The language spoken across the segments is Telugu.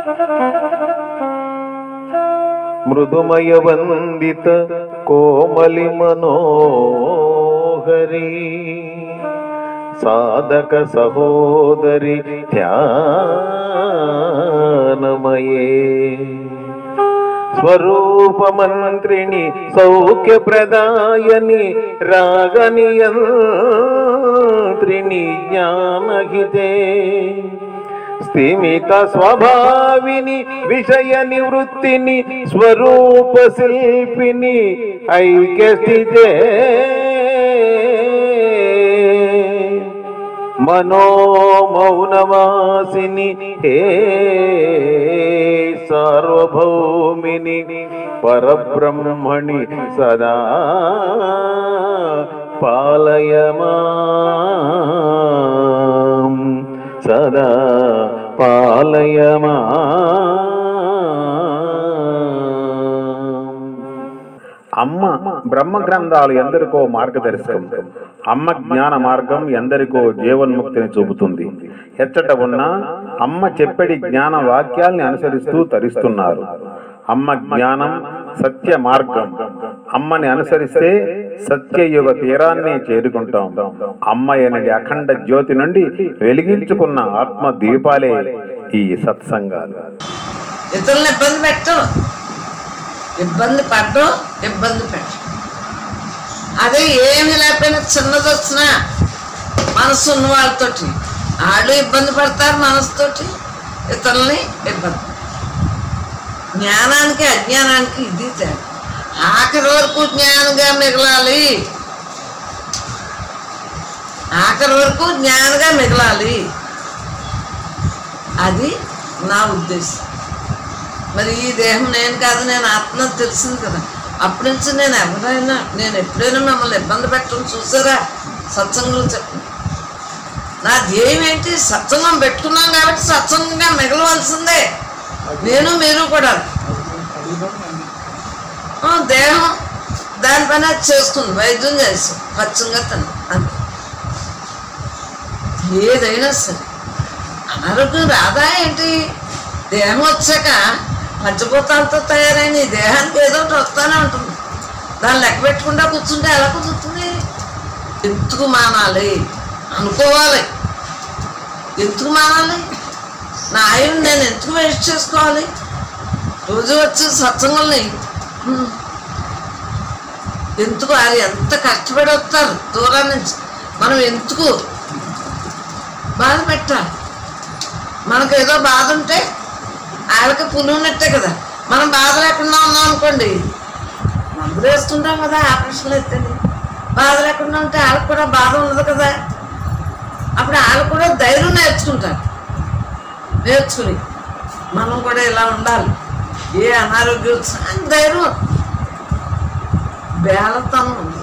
మృదుమయ వందిత కోమలి మనోహరి సాధక సహోదరి ధ్యానమయే స్వరూపమంత్రిణి సౌఖ్యప్రదాయని రాగనియంత్రిణి జ్ఞానహితే స్థిమిత స్వభావిని విషయ నివృత్తిని స్వరూప శిల్పిని ఐక్యస్థితే మనోమౌనవాసిని హే సార్వభౌమిని పరబ్రహ్మణి సదా పాలయమా సదా పాలయమా అమ్మ బ్రహ్మ గ్రంథాలు ఎందరికో మార్గదర్శకం అమ్మ జ్ఞాన మార్గం ఎందరికో జీవన్ముక్తిని చూపుతుంది ఎచ్చట ఉన్నా అమ్మ చెప్పడి జ్ఞాన వాక్యాల్ని అనుసరిస్తూ తరిస్తున్నారు అమ్మ జ్ఞానం సత్య మార్గం అమ్మని అనుసరిస్తే సత్యయుగ తీరాన్ని చేరుకుంటాం అమ్మ ఎనడి అఖండ జ్యోతి నుండి వెలిగించుకున్న ఆత్మ దీపాలే ఈ సత్సంగాలు ఇతరులను ఇబ్బంది పెట్టరు ఇబ్బంది పడ్డం ఇబ్బంది పెట్టరు అదే ఏమి లేకపోయినా చిన్నది వచ్చినా మనసు ఉన్న వాళ్ళతోటి వాళ్ళు ఇబ్బంది పడతారు మనసుతోటి ఇతరులని ఇబ్బంది జ్ఞానానికి అజ్ఞానానికి ఇది తేడా ఆఖరి వరకు జ్ఞానంగా మిగలాలి ఆఖరి వరకు జ్ఞానంగా మిగలాలి అది నా ఉద్దేశం మరి ఈ దేహం నేను కాదు నేను ఆత్మ అని తెలిసింది కదా అప్పటి నుంచి నేను ఎవరైనా నేను ఎప్పుడైనా మిమ్మల్ని ఇబ్బంది పెట్టడం చూసారా సత్సంగంలో చెప్పండి నా ధ్యేయం ఏంటి సత్సంగం పెట్టుకున్నాం కాబట్టి సత్సంగంగా మిగలవలసిందే నేను మీరు కూడా ఆ, దేహం దానిపైన అది చేసుకుంది వైద్యం చేసి పచ్చంగా తను అంతే ఏదైనా సరే అనారోగ్యం రాదా ఏంటి దేహం వచ్చాక పంచభూతాలతో తయారైన ఈ దేహానికి ఏదో ఒకటి వస్తానే ఉంటుంది దాన్ని లెక్క పెట్టుకుంటా కూర్చుంటే ఎలా కుదురుతుంది ఎందుకు మానాలి అనుకోవాలి ఎందుకు మానాలి నా ఆయువు నేను ఎందుకు వేస్ట్ చేసుకోవాలి రోజు వచ్చి సత్సంగుల్ని హ్మ్, ఎందుకు అది ఎంత కష్టపడి వస్తారు దూరం నుంచి మనం ఎందుకు బాధ పెట్టాలి మనకు ఏదో బాధ ఉంటే వాళ్ళకి పులున్నట్టే కదా మనం బాధ లేకుండా ఉన్నాం అనుకోండి మందులు వేసుకుంటాం కదా ఆపరేషన్లు ఎత్తండి బాధ లేకుండా ఉంటే వాళ్ళకి కూడా బాధ ఉండదు కదా అప్పుడు వాళ్ళు కూడా ధైర్యం నేర్చుకుంటారు నేర్చుకుని మనం కూడా ఇలా ఉండాలి ఏ అనారోగ్యం వచ్చినా ధైర్యం బేలతనం ఉంది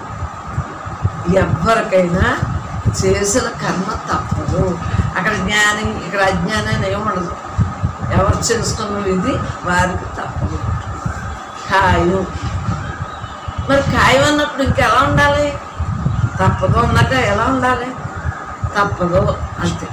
ఎవరికైనా చేసిన కర్మ తప్పదు అక్కడ జ్ఞాని ఇక్కడ అజ్ఞాని అని ఏముండదు ఎవరు చేసుకున్న ఇది వారికి తప్పదు ఖాయం మరి ఖాయం అన్నప్పుడు ఇంకెలా ఉండాలి తప్పదు అన్నాక ఎలా ఉండాలి తప్పదు అంతే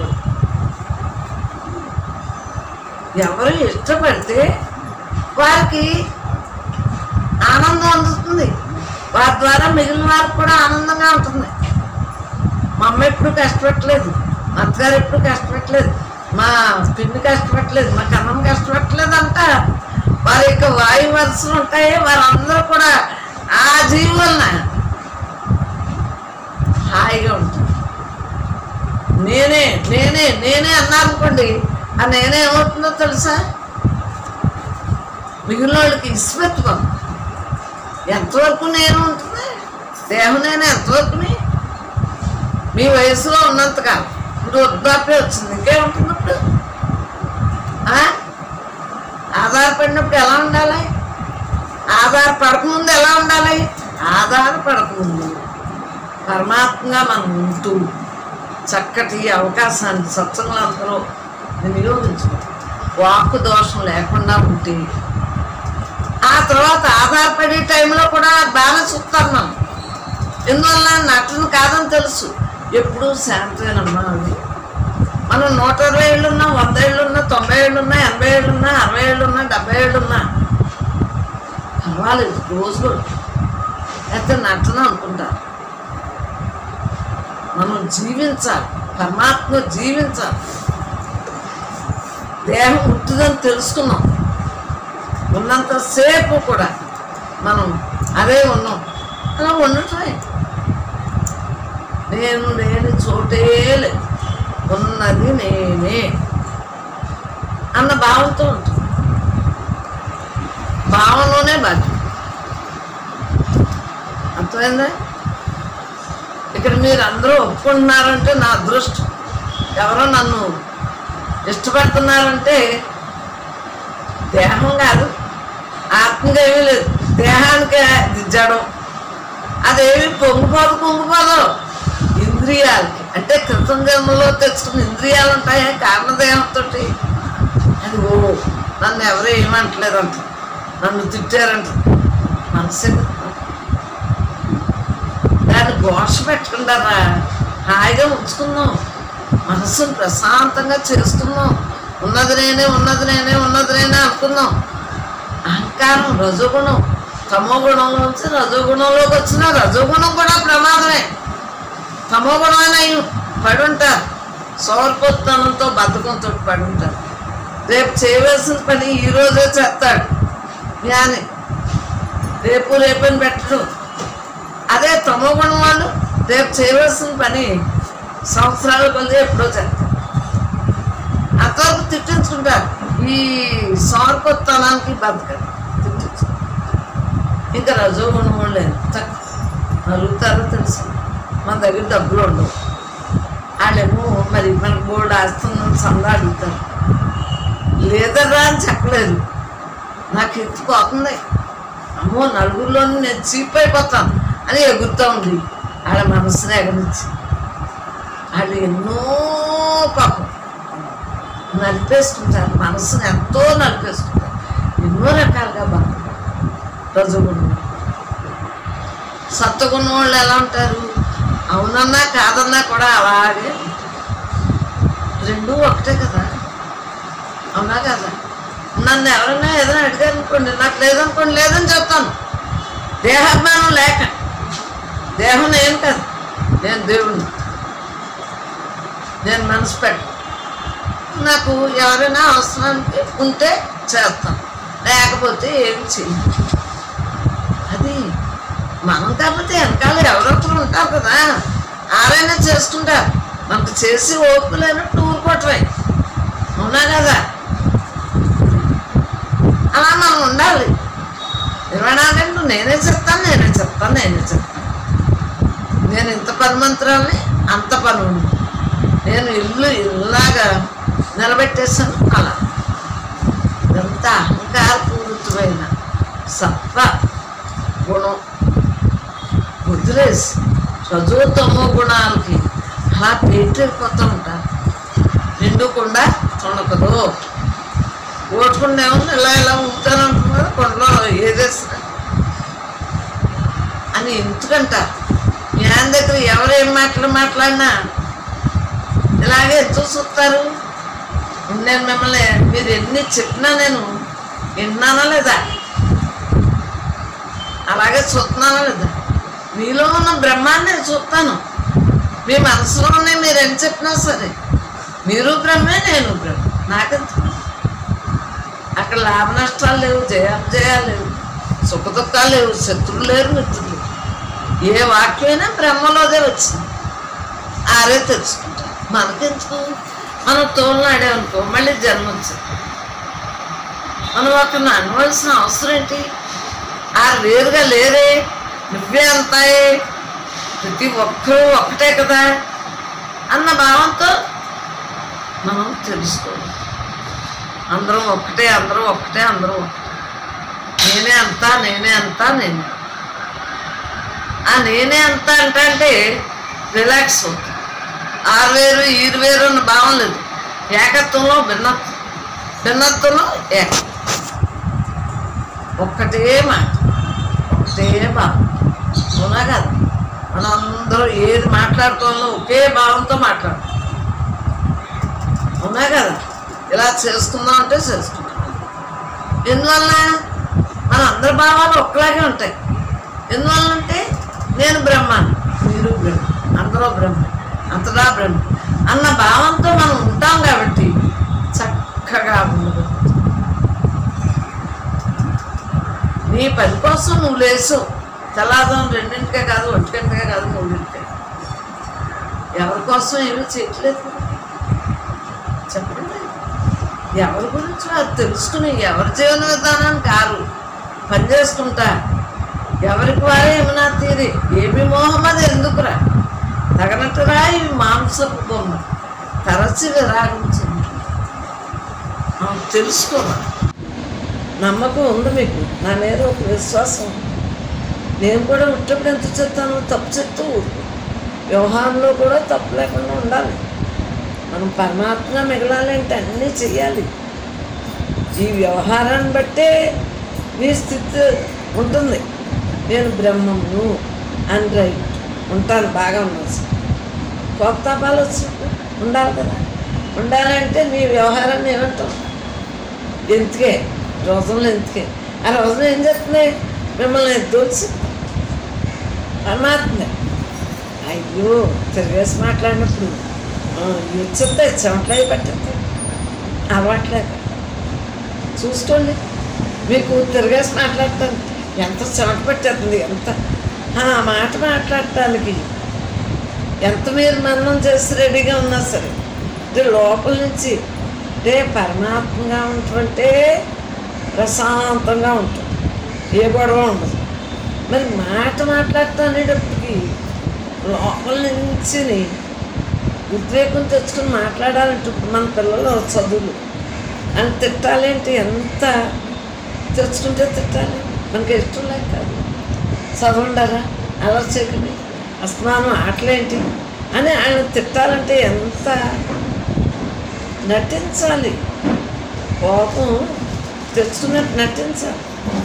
ఎవరు ఇష్టపడితే వారికి ఆనందం అందుతుంది వారి ద్వారా మిగిలిన వారికి కూడా ఆనందంగా ఉంటుంది మా అమ్మ ఎప్పుడు కష్టపెట్టలేదు మా అత్తగారు ఎప్పుడు కష్టపెట్టలేదు మా పిన్ని కష్టపెట్టలేదు మా కన్నం కష్టపెట్టలేదు అంట వారి యొక్క వాయు వరుసలు ఉంటాయి వారందరూ కూడా ఆ జీవన హాయిగా ఉంటుంది నేనే నేనే నేనే అన్నారనుకోండి ఆ నేనే ఏమవుతుందో తెలుసా మిగిలిన వాళ్ళకి ఇస్మత్వం ఎంతవరకు నేను ఉంటుంది దేహం నేను ఎంతవరకుని మీ వయసులో ఉన్నంతగా ఇప్పుడు వృద్ధాప్యం వచ్చింది ఇంకేముంటుంది ఇప్పుడు ఆ? ఆధారపడినప్పుడు ఎలా ఉండాలి ఆధారపడకముందు ఎలా ఉండాలి ఆధారపడకముందు పరమాత్మగా మనం ఉంటూ చక్కటి అవకాశాన్ని సత్సంగులందరూ వినియోగించుకుంటాం వాక్కు దోషం లేకుండా ఉంటే ఆ తర్వాత ఆధారపడే టైంలో కూడా బాగా చూస్తాం మనం ఎందువల్ల నటన కాదని తెలుసు ఎప్పుడు శాంతమేనమ్మా అది మా మనం నూట ఇరవై ఏళ్ళు ఉన్నా వంద ఏళ్ళు ఉన్నా తొంభై ఏళ్ళు ఉన్నా ఎనభై ఏళ్ళు ఉన్నా అరవై ఏళ్ళు ఉన్నా డెబ్బై ఏళ్ళు ఉన్నా పర్వాలేదు రోజులు అయితే నటన అనుకుంటారు మనం జీవించాలి పరమాత్మ జీవించాలి దేహం ఉంటుందని తెలుసుకున్నాం ఉన్నంతసేపు కూడా మనం అదే ఉన్నాం అలా ఉండటమే నేను లేని చోటే లేదు ఉన్నది నేనే అన్న భావంతో ఉంటుంది భావంలోనే బాధ్యత అర్థమైందా ఇక్కడ మీరు అందరూ ఒప్పుకుంటున్నారంటే నా అదృష్టం ఎవరో నన్ను ఇష్టపడుతున్నారంటే దేహం కాదు ఆత్మగా ఏమీ లేదు దేహానికి అది జడం అదేమి పొంగిపోదు పొంగిపోదు ఇంద్రియాలకి అంటే క్రితం జన్మలో తెచ్చుకున్న ఇంద్రియాలు ఉంటాయా కారణదేహంతో అది ఓ నన్ను ఎవరు ఏమంటలేదంట నన్ను తిట్టారంట మనసే కదా. దాన్ని ఘోష పెట్టుకుంటారా హాయిగా ఉంచుకుందాం మనసును ప్రశాంతంగా చేసుకుందాం ఉన్నది నేనే ఉన్నది నేనే ఉన్నది నేనే అనుకుందాం అహంకారం రజోగుణం తమో గుణంలోంచి రజోగుణంలోకి వచ్చిన రజోగుణం కూడా ప్రమాదమే తమో గుణమైన పడి ఉంటారు సోర్పోత్తనంతో బద్ధకంతో పడి ఉంటారు రేపు చేయవలసిన పని ఈ రోజే చేస్తాడు జ్ఞాని రేపు రేపని పెట్టడు అదే తమో గుణం వాళ్ళు రేపు చేయవలసిన పని సంవత్సరాల కొద్ది ఎప్పుడో చేస్తారు అంతవరకు తిట్టించుకుంటారు ఈ సోర్కొత్తనానికి బతకడు తిట్టించు ఇంకా రజోగుణం వాళ్ళు ఎంత నలుగుతారో తెలుసు మన దగ్గర డబ్బులు ఉండవు వాళ్ళేమో మరి మనకు బోర్డు ఆస్తున్నాం సందా అడుగుతారు లేదరా అని చెప్పలేదు నాకు ఎత్తుకోతుంది అమ్మో నలుగురిలో నేను చీప్ అయిపోతాను అని ఎగురుతూ ఉంది వాళ్ళ మనసుని ఎగరించి వాళ్ళు ఎన్నో పాపం నలిపేసుకుంటారు మనసుని ఎంతో నలిపేసుకుంటారు ఎన్నో రకాలుగా బాగుంటారు రజగుణం సత్వగుణం వాళ్ళు ఎలా ఉంటారు అవునన్నా కాదన్నా కూడా అలాగే రెండూ ఒకటే కదా అవునా కదా నన్ను ఎవరైనా ఏదైనా అడిగారు అనుకోండి నాకు లేదనుకోండి లేదని చెప్తాను దేహాభిమానం లేక దేహం నేను కాదు నేను దేవుణ్ణి నేను మనసు పెట్ట నాకు ఎవరైనా అవసరానికి ఉంటే చేస్తాను లేకపోతే ఏమి చేయను అది మనం కాకపోతే వెనకాల ఎవరో ఒకరు ఉంటారు కదా ఆరైనా చేసుకుంటారు మనకు చేసి ఓపిక లేనట్టు ఊరుకోవటమే అవునా కదా అలా మనం ఉండాలి ఇరవై నాలుగు గంటలు నేనే చెప్తాను నేనే చెప్తాను నేనే చెప్తాను నేను ఇంత పని మంత్రాన్ని అంత పని ఉంది నేను ఇల్లు ఇల్లాగా నిలబెట్టేశాను అలా ఇదంతా అహంకారపూరితమైన సత్వ గుణం వదిలేసి రజోతమో గుణాలకి అలా పెట్టిపోతూ ఉంటారు నిండుకుండా తుణకదు ఓటుకుండా ఏముంది ఇలా ఇలా ఉంటానంటున్నారు కొండలో ఏదేసిన అని ఎందుకంటారు జ్ఞానం దగ్గర ఎవరు ఏం మాటలు మాట్లాడినా ఇలాగే ఎందుకు చూస్తారు నేను మిమ్మల్ని మీరు ఎన్ని చెప్పినా నేను విన్నానా లేదా అలాగే చూస్తున్నానా లేదా మీలో ఉన్న బ్రహ్మాన్ని నేను చూస్తాను మీ మనసులోనే మీరు ఎంత చెప్పినా సరే మీరు బ్రహ్మే నేను బ్రహ్మ నాకెందుకు అక్కడ లాభ నష్టాలు లేవు జయాలు లేవు సుఖ దుఃఖాలు లేవు శత్రువులు లేరు మిత్రులు లేరు. ఏ వాక్యమైనా బ్రహ్మలోదే వచ్చింది ఆరే తెలుసుకుంటాం మనకెందుకు మనం తోలనాడామనుకో మళ్ళీ జన్మ వచ్చింది మనం ఒకరిని అనవలసిన అవసరం ఏంటి ఆ వేరుగా లేరే నువ్వే అంతాయే ప్రతి ఒక్కరూ ఒక్కటే కదా అన్న భావంతో మనం తెలుసుకోవాలి అందరం ఒక్కటే అందరం ఒక్కటే అందరం ఒక్కటే నేనే అంతా నేనే అంతా నేనే ఆ నేనే అంతా అంటే అంటే రిలాక్స్ అవుతుంది ఆరు వేరు ఈరు వేరు అన్న భావం లేదు ఏకత్వంలో భిన్నత్వం భిన్నత్వంలో ఏక ఒక్కటే మాట ఒకటే భావం అవునా కదా మనం అందరూ ఏది మాట్లాడుకోవాలో ఒకే భావంతో మాట్లాడు అవునా కదా ఇలా చేసుకుందాం అంటే చేసుకుందాం ఎందువల్ల మన అందరి భావాలు ఒక్కలాగే ఉంటాయి ఎందువల్ల అంటే నేను బ్రహ్మాను మీరు బ్రహ్మ అందరూ బ్రహ్మ అంతటా బ్రహ్మ అన్న భావంతో మనం ఉంటాం కాబట్టి చక్కగా ఉండదు నీ పని కోసం నువ్వు లేసు తెల్లాదం రెండింటికే కాదు ఒంటికంటికే కాదు మూడింటికే ఎవరి కోసం ఏమీ చేయట్లేదు కదా. చెప్పండి ఎవరి గురించి అది తెలుసుకుని ఎవరి జీవన విధానాన్ని కారు పని చేసుకుంటా ఎవరికి వారే ఏమన్నా తీరి ఏమి మోహమ్మది ఎందుకురా తగనట్టురా ఇవి మాంసపు బొమ్మ తరచి విరాగించింది మనం తెలుసుకోవాలి నమ్మకం ఉంది మీకు నా మీద ఒక విశ్వాసం ఉంది. నేను కూడా ఉట్టప్పుడు ఎంత చెప్తాను తప్పు చెప్తూ ఊరుకో వ్యవహారంలో కూడా తప్పు లేకుండా ఉండాలి మనం పరమాత్మ మిగలాలి అంటే అన్నీ చెయ్యాలి ఈ వ్యవహారాన్ని బట్టే నీ స్థితి ఉంటుంది నేను బ్రహ్మమును అని రైట్ ఉంటాను బాగా ఉన్నాను సార్ కోపతాపాలు వచ్చినప్పుడు ఉండాలి కదా ఉండాలంటే నీ వ్యవహారాన్ని ఏమంటావు ఎందుకే రోజులు ఎందుకే ఆ రోజున ఏం చేస్తున్నాయి మిమ్మల్ని దోచి పరమాత్మ అయ్యో తిరిగేసి మాట్లాడినప్పుడు వచ్చేస్తాయి చెమటలు పట్టేస్తాయి అలవాట్లేక చూసుకోండి మీకు తిరిగేసి మాట్లాడటానికి ఎంత చెమట పట్టేస్తుంది ఎంత ఆ మాట మాట్లాడటానికి ఎంత మీరు మరణం చేసి రెడీగా ఉన్నా సరే అంటే లోపల నుంచి అంటే పరమాత్మగా ఉంటుంటే ప్రశాంతంగా ఉంటుంది ఏ గొడవ ఉండదు మరి మాట మాట్లాడటం అనేటప్పటికి లోపల నుంచి ఉద్రేకం తెచ్చుకుని మాట్లాడాలంటే ఇప్పుడు మన పిల్లలు చదువులు అని తిట్టాలేంటి ఎంత తెచ్చుకుంటే తిట్టాలి మనకి ఇష్టం లేక కాదు చదవండారా అలర్ చేయకండి అస్మానం ఆటలేంటి అని ఆయన తిట్టాలంటే ఎంత నటించాలి కోపం తెచ్చుకున్నట్టు నటించాలి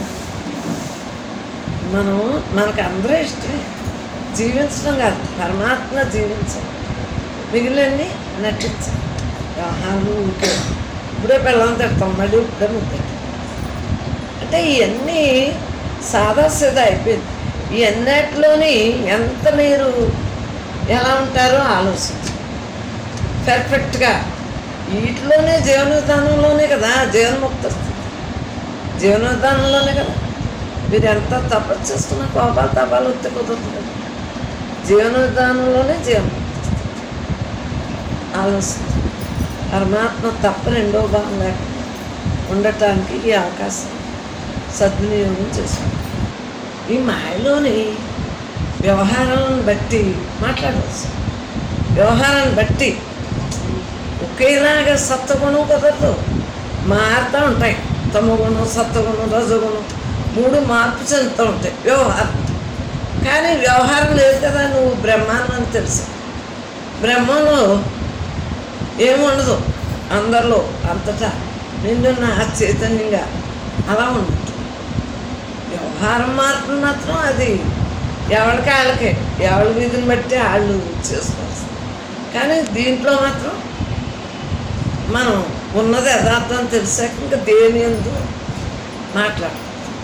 మనం మనకు అందరూ ఇష్టమే జీవించడం కాదు పరమాత్మ జీవించాలి మిగిలినన్ని నటించాలి వ్యవహారాలు ఊరికే ఇప్పుడే పిల్లలు తిడతాం మళ్ళీ ఇప్పుడే ముద్ద అంటే ఇవన్నీ సాదా సీదా అయిపోయింది ఈ అన్నిటిలోని ఎంత మీరు ఎలా ఉంటారో ఆలోచించండి పర్ఫెక్ట్గా వీటిలోనే జీవన విధానంలోనే కదా జీవన్ముక్త స్థితి జీవన విధానంలోనే కదా మీరు ఎంత తపస్సు చేసుకున్న కోపాలు తపాలు వస్తే కుదరదు కదా జీవన విధానంలోనే జీవన్ముక్త స్థితి ఆలోచించండి పరమాత్మ తప్ప రెండో భాగం లేక ఉండటానికి ఈ అవకాశం సద్వినియోగం చేసుకోండి ఈ మాయలోని వ్యవహారాలను బట్టి మాట్లాడవచ్చు వ్యవహారాన్ని బట్టి ఒకేలాగా సత్వగుణం కుదరదు మారుతూ ఉంటాయి తమగుణం సత్వగుణం రజగుణం మూడు మార్పు చెందుతూ ఉంటాయి వ్యవహారం కానీ వ్యవహారం లేదు కదా నువ్వు బ్రహ్మాండం అని తెలుసు బ్రహ్మంలో ఏముండదు అందరిలో అంతటా నిండున్న ఆ చైతన్యంగా అలా ఉంటుంది వ్యవహారం మార్పులు మాత్రం అది ఎవరికి వాళ్ళకే ఎవరి వీధిని బట్టి వాళ్ళు చేసుకోవచ్చు కానీ దీంట్లో మాత్రం మనం ఉన్నది యథార్థం తెలిసాక ఇంకా దేని ఎందు మాట్లాడ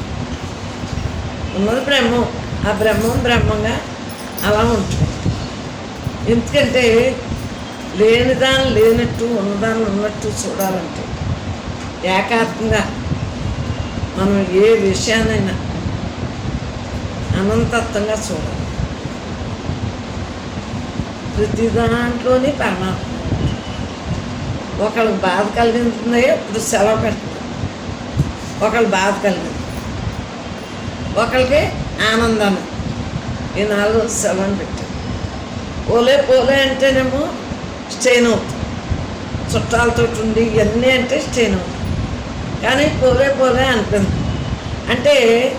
ఉన్నది బ్రహ్మం ఆ బ్రహ్మం బ్రహ్మంగా అలా ఉంటుంది ఎందుకంటే లేనిదాన్ని లేనట్టు ఉన్నదాన్ని ఉన్నట్టు చూడాలంటే ఏకాత్మంగా మనం ఏ విషయాన్నైనా అనంతత్వంగా చూడాలి ప్రతి దాంట్లోని పరమాత్మ ఒకళ్ళకి బాధ కలిగింది ఇప్పుడు సెలవు పెడుతుంది ఒకళ్ళు బాధ కలిగింది ఒకళ్ళకి ఆనందాన్ని ఈ నాలుగు సెలవుని పెట్టారు పోలే పోలే అంటేనేమో స్టెయిన్ అవుతుంది చుట్టాలతో ఉండి ఇవన్నీ అంటే స్టెయిన్ అవుతుంది కానీ పోలే పోలే అనుకుంది అంటే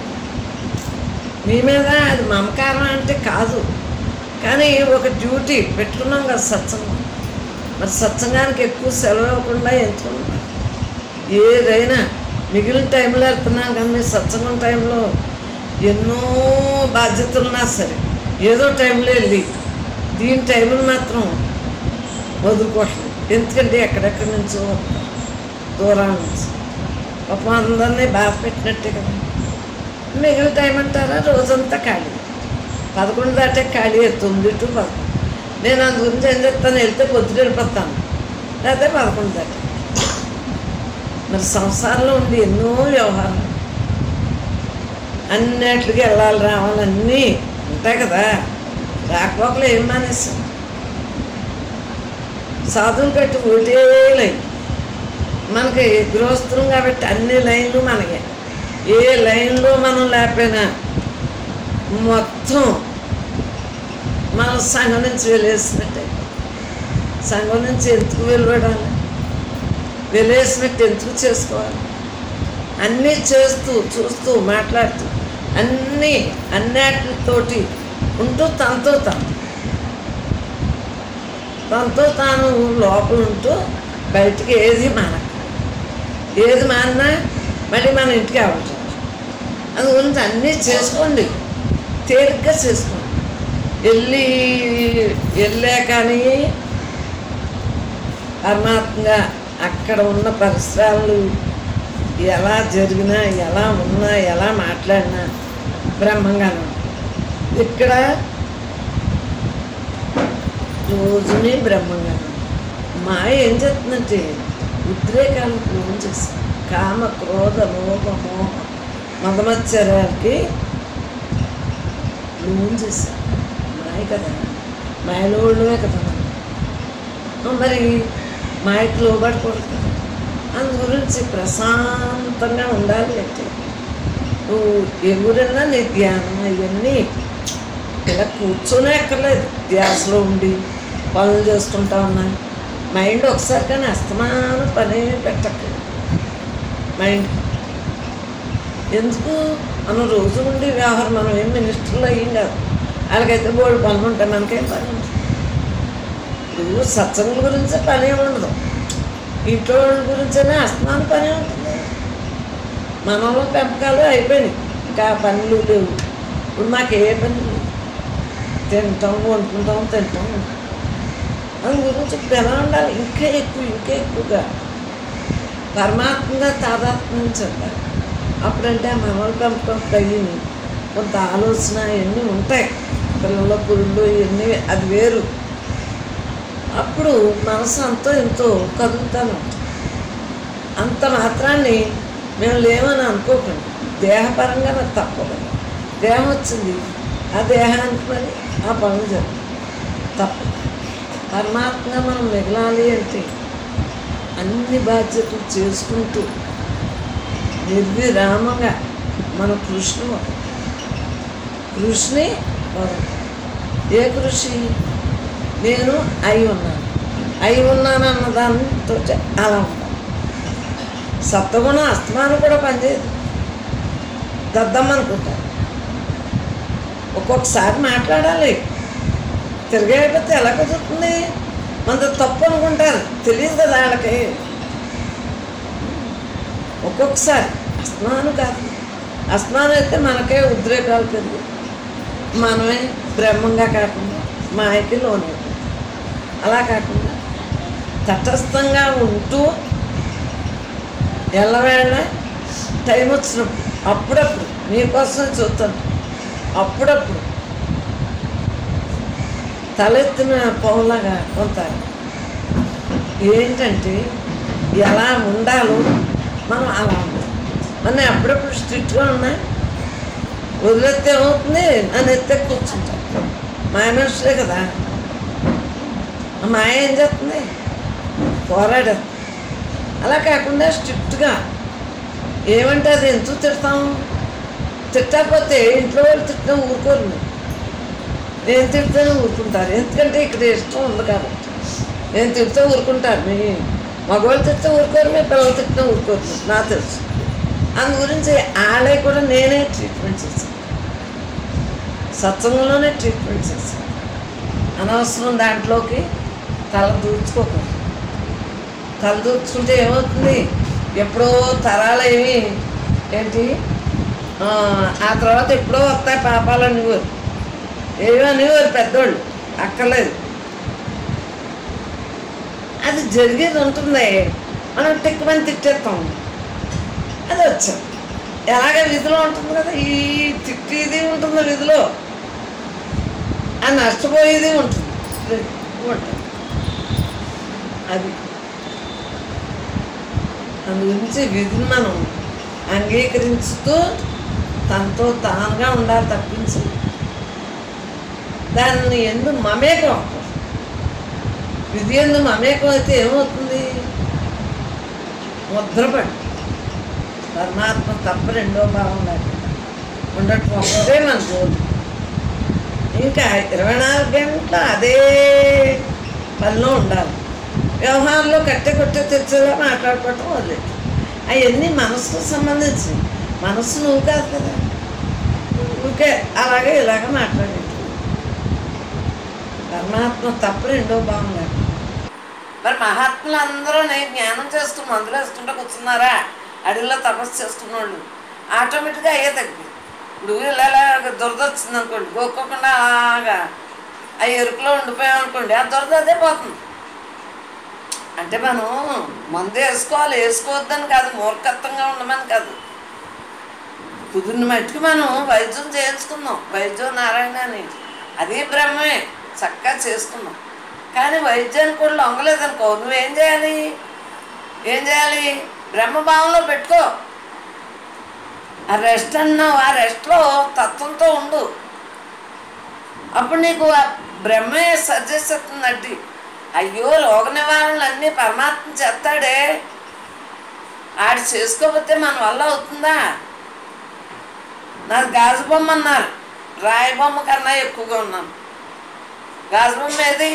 మీ మీద అది మమకారం అంటే కాదు కానీ ఒక డ్యూటీ పెట్టుకున్నాం కదా సత్సంగం మరి సత్సంగానికి ఎక్కువ సెలవు ఇవ్వకుండా ఎంచుకున్నాం ఏదైనా మిగిలిన టైంలో వెళ్తున్నాం కానీ సత్సంగం టైంలో ఎన్నో బాధ్యతలున్నా సరే ఏదో టైంలో వెళ్ళి దీని టైంలో మాత్రం వదులుకోవట్లేదు ఎందుకంటే ఎక్కడెక్కడి నుంచో వస్తారు. దూరం నుంచి పాపం అందరినీ బాధ పెట్టినట్టే కదా మిగిలిన టైం అంటారా రోజంతా ఖాళీ పదకొండు దాటే ఖాళీ తొమ్మిది టు పదకొండు నేను అందు గురించి ఏం చెప్తాను వెళ్తే పొద్దున వెళ్ళిపోతాను లేకపోతే పదకొండు దాటే మరి సంసారంలో ఉండి ఎన్నో వ్యవహారాలు అన్నిటికి వెళ్ళాలి రావాలి అన్నీ ఉంటాయి కదా రాకపోకలు ఏం మానేస్తాం సాధువులు కట్టి ఒకటే లైన్ మనకి గృహస్థులం కాబట్టి అన్ని లైన్లు మనకే ఏ లైన్లో మనం లేకపోయినా మొత్తం మన సంఘం నుంచి వెళ్ళేసినట్టే సంఘం నుంచి ఎందుకు వెలువడాలి వెళ్ళేసినట్టు ఎందుకు చేసుకోవాలి అన్నీ చేస్తూ చూస్తూ మాట్లాడుతూ అన్నీ అన్నిటితోటి ఉంటూ తనతో తాను తనతో తాను లోపల ఉంటూ బయటికి ఏది మానక ఏది మానినా మళ్ళీ మన ఇంటికి అవ్వచ్చు అందు గురించి అన్నీ చేసుకోండి తేలిగ్గా చేసుకోండి వెళ్ళి వెళ్ళా కానీ పరమాత్మగా అక్కడ ఉన్న పరిసరాలు ఎలా జరిగినా ఎలా ఉన్నా ఎలా మాట్లాడినా బ్రహ్మంగానే ఉంటుంది. ఇక్కడ రోజుని బ్రహ్మంగానే ఉంటుంది. మాయ ఏం చెప్తుందంటే ఉద్రేకాలు లోన్ చేసి కామ క్రోధ లోభ మోహ మగమచ్చరానికి లోన్ చేశారు మాయ కదా మాయలో ఉండమే కదా మనం ఆ, మరి మాయకు లోబడకూడదు కదా అందు గురించి ప్రశాంతంగా ఉండాలి అంటే నువ్వు ఎవరన్నా నీ ధ్యానం అవన్నీ ఇలా కూర్చొనే ఎక్కర్లేదు ధ్యాసలో ఉండి పనులు చేసుకుంటా ఉన్నా మైండ్ ఒకసారి కానీ అస్తమానం పని పెట్టక్కర్లేదు మైండ్ ఎందుకు మనం రోజు ఉండి వ్యవహారం మనం ఏం మినిస్టర్లు అయ్యం కాదు వాళ్ళకైతే బోర్డు పనులు ఉంటాయి మనకేం పని ఉంటుంది ఇప్పుడు సత్సంగుల గురించి పని ఏమి ఉండదు ఇంట్లో వాళ్ళ గురించైనా అస్తమానం పని ఉంటుంది మనలో పెంపకాలు అయిపోయినాయి ఇంకా పనులు లేవు ఇప్పుడు మాకు ఏ పని లేవు తింటాం వండుకుంటాం తింటాం దాని గురించి ఇప్పుడు ఎలా ఉండాలి ఇంకా ఎక్కువ ఇంకా ఎక్కువగా పరమాత్మగా తాదాత్మ్యం చెప్పాలి అప్పుడంటే మనల పెంపకం తగిన కొంత ఆలోచన ఇవన్నీ ఉంటాయి పిల్లల పురుళ్ళు ఇవన్నీ అది వేరు అప్పుడు మనసు అంతో ఎంతో కదులుతాను అంత మాత్రాన్ని మేము లేమని అనుకోకండి దేహపరంగా మరి తప్పదు దేహం వచ్చింది ఆ దేహానికి మరి ఆ పనులు జరుగుతాయి తప్పదు పరమాత్మగా మనం మిగలాలి అంటే అన్ని బాధ్యతలు చేసుకుంటూ నిర్విరామంగా మన కృషిని వదలం. కృషిని వదలం. ఏ కృషి నేను అయి ఉన్నాను అయి ఉన్నాను అన్న దాంతో అలా ఉంటాను సప్తగుణం అస్తమానం కూడా పనిచేయదు దద్దమ్మనుకుంటాను ఒక్కొక్కసారి మాట్లాడాలి తిరిగేయకపోతే ఎలా కుదురుతుంది మనది తప్పు అనుకుంటారు తెలియదు కదా వాళ్ళకి ఒక్కొక్కసారి అస్నానం కాదు అస్నానం అయితే మనకే ఉద్రేకాలు పెరుగు మనమే బ్రహ్మంగా కాకుండా మాయకి లోనే అలా కాకుండా తటస్థంగా ఉంటూ ఎల్లవేళ టైం వచ్చినప్పుడు అప్పుడప్పుడు మీకోసం చూస్తాను అప్పుడప్పుడు తలెత్తిన పౌలాగా కొంత ఏంటంటే ఎలా ఉండాలో మనం అలా ఉండాలి మనం అప్పుడప్పుడు స్ట్రిక్ట్గా ఉన్నా వదిలేస్తే ఏమవుతుంది నన్ను ఎత్తే కూర్చుంటాను మాయ మనుషులే కదా ఆ మాయ ఏం చేస్తుంది పోరాడదు అలా కాకుండా స్ట్రిక్ట్గా ఏమంటే అది ఎందుకు తిడతాం తిట్టకపోతే ఇంట్లో వాళ్ళు తిట్టినా ఊరుకోరు మీరు. నేను తిడితేనే ఊరుకుంటారు ఎందుకంటే ఇక్కడ ఇష్టం ఉంది కాబట్టి నేను తిడితే ఊరుకుంటారు మీ మగవాళ్ళు తిడితే ఊరుకోరు మీ పిల్లలు తిట్టినా ఊరుకోరు మీరు. నాకు తెలుసు అందు గురించి వాళ్ళే కూడా నేనే ట్రీట్మెంట్ చేశాను సత్సంగంలోనే ట్రీట్మెంట్ చేశాను అనవసరం దాంట్లోకి తల దూర్చుకోకూడదు తల దూర్చుకుంటే ఏమవుతుంది ఎప్పుడో తరాలు ఏమి ఏంటి ఆ, ఆ తర్వాత ఎప్పుడో వస్తాయి పాపాలు అనేవారు ఏమో అనేవారు పెద్దోళ్ళు అక్కర్లేదు అది జరిగేది ఉంటుంది మనం టిక్కుమని తిట్టేస్తాం అది వచ్చాం ఎలాగ విధిలో ఉంటుంది కదా ఈ తిట్టేది ఉంటుంది విధిలో ఆ నష్టపోయేది ఉంటుంది ఉంటుంది అది అందు గురించి విధిని మనం అంగీకరించుతూ తనతో తానుగా ఉండాలి తప్పించి దాన్ని ఎందు మమేకం అవ్వకూడదు. విధి ఎందు మమేకం అయితే ఏమవుతుంది ముద్రపడి పరమాత్మ తప్ప రెండో భావం లేకుండా ఉండటం ఒకటే మన గోల్ ఇంకా ఇరవై నాలుగు గంటలు అదే పనిలో ఉండాలి వ్యవహారంలో కట్టె కొట్టే తెచ్చేలా మాట్లాడుకోవటం వదిలేదు అవన్నీ మనసుకు సంబంధించి మనసు నువ్వు కాదు కదా ఊరికే అలాగే ఇలాగ మాట్లాడేది పరమాత్మ తప్ప రెండో భావం లేదు మరి మహాత్ములు అందరూ నేను జ్ఞానం చేస్తూ మందులు వేసుకుంటూ కూర్చున్నారా అడవిలో తపస్సు చేస్తున్న వాళ్ళు ఆటోమేటిక్గా అయ్యే తగ్గి ఇప్పుడు ఇలా ఇలా దురద వచ్చింది అనుకోండి గోక్కోకుండా అలాగా ఆ ఎరుకులో ఉండిపోయాం అనుకోండి ఆ దురద అదే పోతుంది అంటే మనం మందు వేసుకోవాలి వేసుకోవద్దని కాదు మూర్ఖత్వంగా ఉండమని కాదు కుదిరిన మట్టుకు మనం వైద్యం చేయించుకుందాం వైద్యం నారాయణ అని అది బ్రహ్మే చక్కగా చేసుకుందాం కానీ వైద్యానికి కూడా లొంగలేదనుకో నువ్వేం చేయాలి ఏం చేయాలి బ్రహ్మభావంలో పెట్టుకో ఆ రెస్ట్ అన్నావు ఆ రెస్ట్లో తత్వంతో ఉండు అప్పుడు నీకు ఆ బ్రహ్మే సజెస్తుంది అడ్డి అయ్యో రోగ నివారణలు అన్నీ పరమాత్మ చేస్తాడే ఆడు చేసుకోకపోతే మన వల్ల అవుతుందా నాది గాజు బొమ్మ అన్నారు రాయి బొమ్మ కన్నా ఎక్కువగా ఉన్నాను గాజు బొమ్మ ఏది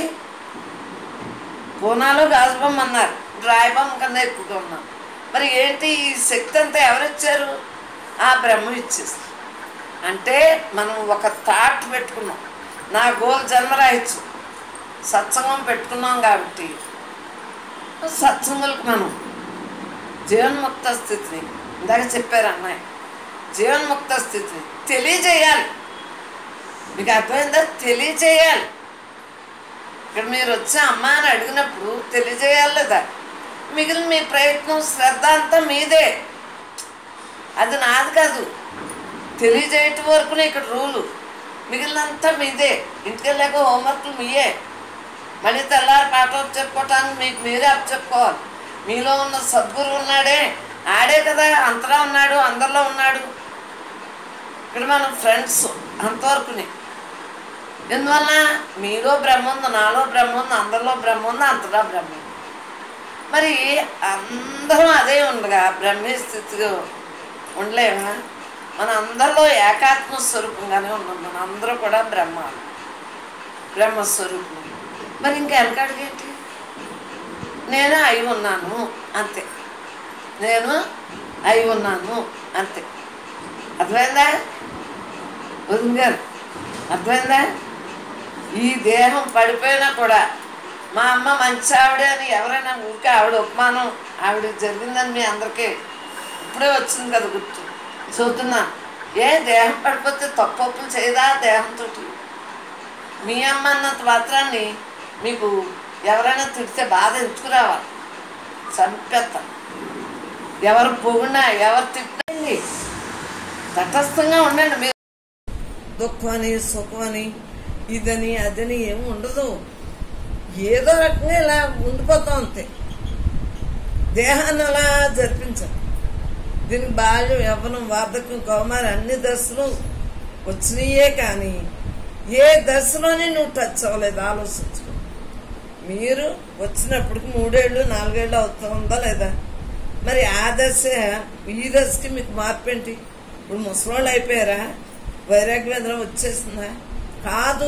పూనాలో గాజు బొమ్మ అన్నారు రాయి బొమ్మ కన్నా ఎక్కువగా ఉన్నాను మరి ఏంటి ఈ శక్తి అంతా ఎవరిచ్చారు ఆ బ్రహ్మ ఇచ్చేసి అంటే మనం ఒక థాట్ పెట్టుకున్నాం నా గోల్ జన్మరాహిత్యం సత్సంగం పెట్టుకున్నాం కాబట్టి సత్సంగులకు మనం జీవన్ముక్త స్థితిని ఇందాక చెప్పారు అన్నయ్య జీవన్ముక్త స్థితిని తెలియజేయాలి మీకు అర్థమైందా తెలియజేయాలి ఇక్కడ మీరు వచ్చి అమ్మ అని అడిగినప్పుడు తెలియజేయాలి లేదా మిగిలిన మీ ప్రయత్నం శ్రద్ధ అంతా మీదే అది నాది కాదు తెలియజేయటం వరకునే ఇక్కడ రూలు మిగిలినంతా మీదే ఇంటికి వెళ్ళాక హోంవర్క్లు మీయే మళ్ళీ తెల్లారి పాట చెప్పుకోవటానికి మీకు మీరే అప్ చెప్పుకోవాలి మీలో ఉన్న సద్గురు ఉన్నాడే ఆడే కదా అంతలో ఉన్నాడు అందరిలో ఉన్నాడు ఇక్కడ మనం ఫ్రెండ్స్ అంతవరకుని ఎందువల్ల మీలో బ్రహ్మ ఉంది నాలో బ్రహ్మ ఉంది అందరిలో బ్రహ్మ ఉంది అంతటా బ్రహ్మ ఉంది మరి అందరం అదే ఉండగా బ్రహ్మే స్థితిలో ఉండలేమా మన అందరిలో ఏకాత్మ స్వరూపంగానే ఉన్నాం మన అందరూ కూడా బ్రహ్మ బ్రహ్మస్వరూపం మరి ఇంకా వెనకడిగేంటి నేను అయి ఉన్నాను అంతే నేను అయి ఉన్నాను అంతే అర్థమైందా వదిన గారు అర్థమైందా ఈ దేహం పడిపోయినా కూడా మా అమ్మ మంచి ఆవిడ అని ఎవరైనా ఊరికే ఆవిడ ఉపమానం ఆవిడ జరిగిందని మీ అందరికీ ఇప్పుడే వచ్చింది కదా గుర్తు చూస్తున్నా ఏ దేహం పడిపోతే తప్పొప్పులు చేయదా దేహంతో మీ అమ్మ అన్నంత మాత్రాన్ని మీకు ఎవరైనా తిడితే బాధ ఎందుకు రావాలి చంపేస్తాం ఎవరు పొగినా ఎవరు తిట్టండి తటస్థంగా ఉండండి మీరు దుఃఖమని సుఖమని ఇదని అదని ఏమి ఉండదు ఏదో రకంగా ఇలా ఉండిపోతాం అంతే దేహాన్ని అలా జరిపించాలి దీనికి బాల్యం యవ్వనం వార్ధక్యం కౌమారి అన్ని దశలు వచ్చినాయే కానీ ఏ దశలోనే నువ్వు టచ్ అవ్వలేదు ఆలోచించుకో మీరు వచ్చినప్పటికి మూడేళ్ళు నాలుగేళ్ళు అవుతుందా లేదా మరి ఆ దశ ఈ దశకి మీకు మార్పు ఏంటి ఇప్పుడు ముసలోళ్ళు అయిపోయారా వైరాగ్యం వచ్చేసిందా కాదు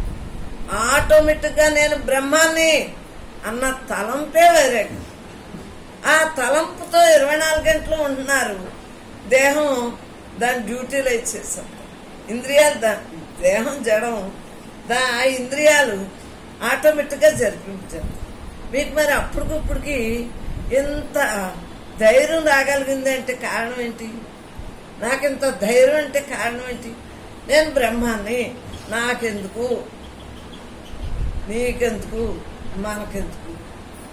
ఆటోమేటిక్గా నేను బ్రహ్మాన్ని అన్న తలంపే వైరాగ్యం ఆ తలంపుతో ఇరవై నాలుగు గంటలు ఉంటున్నారు దేహం దాని డ్యూటీలో ఇచ్చేసాం ఇంద్రియాలు దా దేహం జడం దా ఆ ఇంద్రియాలు ఆటోమేటిక్గా జరిపించారు మీకు మరి అప్పటికప్పుడికి ఎంత ధైర్యం రాగలిగింది అంటే కారణం ఏంటి నాకు ఇంత ధైర్యం అంటే కారణం ఏంటి నేను బ్రహ్మాన్ని నాకెందుకు నీకెందుకు మనకెందుకు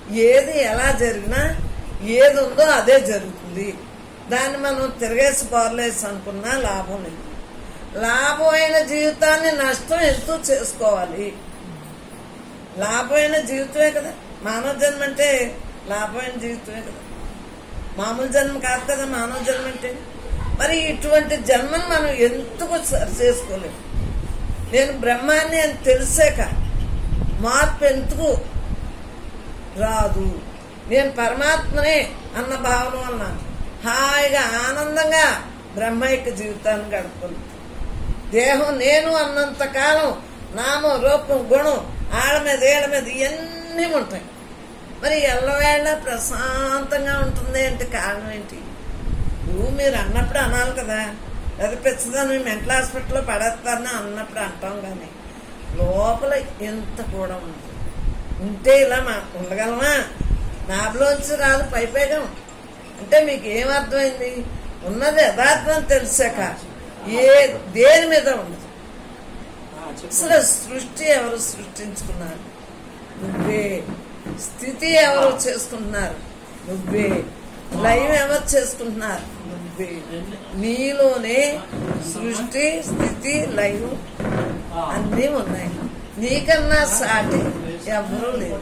ఏది ఎలా జరిగినా ఏది ఉందో అదే జరుగుతుంది దాన్ని మనం తిరగేసి బోర్లేసి అనుకున్నా లాభం లేదు లాభమైన జీవితాన్ని నష్టం ఎంతో చేసుకోవాలి లాభమైన జీవితమే కదా మానవ జన్మ అంటే లాభమైన జీవితమే కదా మామూలు జన్మ కాదు కదా మానవ జన్మ అంటే మరి ఇటువంటి జన్మను మనం ఎందుకు సరి చేసుకోలేము నేను బ్రహ్మాన్ని అని తెలిసాక మార్పు ఎందుకు రాదు నేను పరమాత్మనే అన్న భావన వలన హాయిగా ఆనందంగా బ్రహ్మైక జీవితాన్ని గడుపుకుంది దేహం నేను అన్నంత కాలం నామం రూపం గుణం ఆళ్ళ మీద ఏళ్ళ మీద ఇవన్నీ ఉంటాయి మరి ఎల్లవేళ ప్రశాంతంగా ఉంటుంది అంటే కారణం ఏంటి నువ్వు మీరు అన్నప్పుడు అనాలి కదా అది పెచ్చదాన్ని మెంటల్ హాస్పిటల్లో పడేస్తారని అన్నప్పుడు అంటాం కానీ లోపల ఎంత కూడా ఉంది ఉంటే ఇలా మా ఉండగలమా నాబలోంచి రాదు పైపేగం అంటే మీకు ఏం అర్థమైంది ఉన్నది యథార్థం తెలిసాక ఏ దేని మీద ఉండదు అసలు సృష్టి ఎవరు సృష్టించుకున్నారు నువ్వే స్థితి ఎవరు చేసుకుంటున్నారు నువ్వే లయం ఎవరు చేసుకుంటున్నారు నువ్వే నీలోనే సృష్టి స్థితి లయం అన్నీ ఉన్నాయి నీకన్నా సాటి ఎవరూ లేదు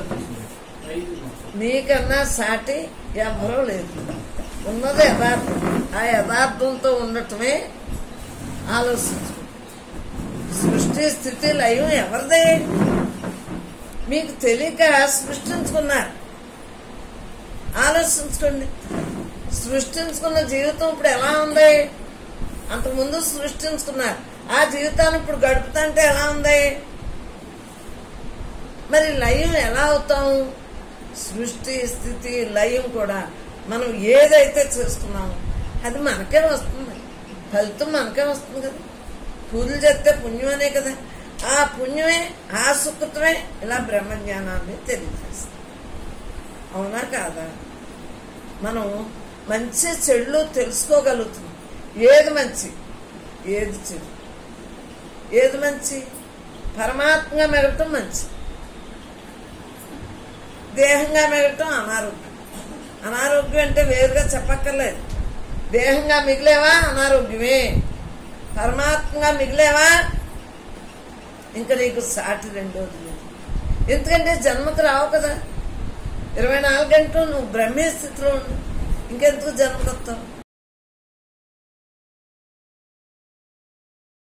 నీకన్నా సాటి ఎవరూ లేదు ఉన్నది యథార్థం ఆ యథార్థంతో ఉండటమే ఆలోచించు సృష్టి స్థితి లయం ఎవరిదే మీకు తెలియక సృష్టించుకున్నారు ఆలోచించుకోండి సృష్టించుకున్న జీవితం ఇప్పుడు ఎలా ఉంది అంతకుముందు సృష్టించుకున్నారు ఆ జీవితాన్ని ఇప్పుడు గడుపుతుంటే ఎలా ఉంది మరి లయం ఎలా అవుతాం సృష్టి స్థితి లయం కూడా మనం ఏదైతే చేస్తున్నామో అది మనకే వస్తుంది ఫలితం మనకే వస్తుంది కదా పూజలు చేస్తే పుణ్యం అనే కదా ఆ పుణ్యమే ఆ సుకృతమే ఇలా బ్రహ్మజ్ఞానాన్ని తెలియజేస్తుంది అవునా కాదా మనం మంచి చెడులు తెలుసుకోగలుగుతున్నాం ఏది మంచి ఏది చెడు ఏది మంచి పరమాత్మగా మెగటం మంచి దేహంగా మెగటం అనారోగ్యం అనారోగ్యం అంటే వేరుగా చెప్పక్కర్లేదు దేహంగా మిగిలేవా అనారోగ్యమే పరమాత్మగా మిగిలేవా ఇంకా నీకు సాటి రెండోది లేదు ఎందుకంటే జన్మకు రావు కదా ఇరవై నాలుగు గంటలు నువ్వు బ్రహ్మే స్థితిలో ఉండు ఇంకెందుకు జన్మకు వస్తావు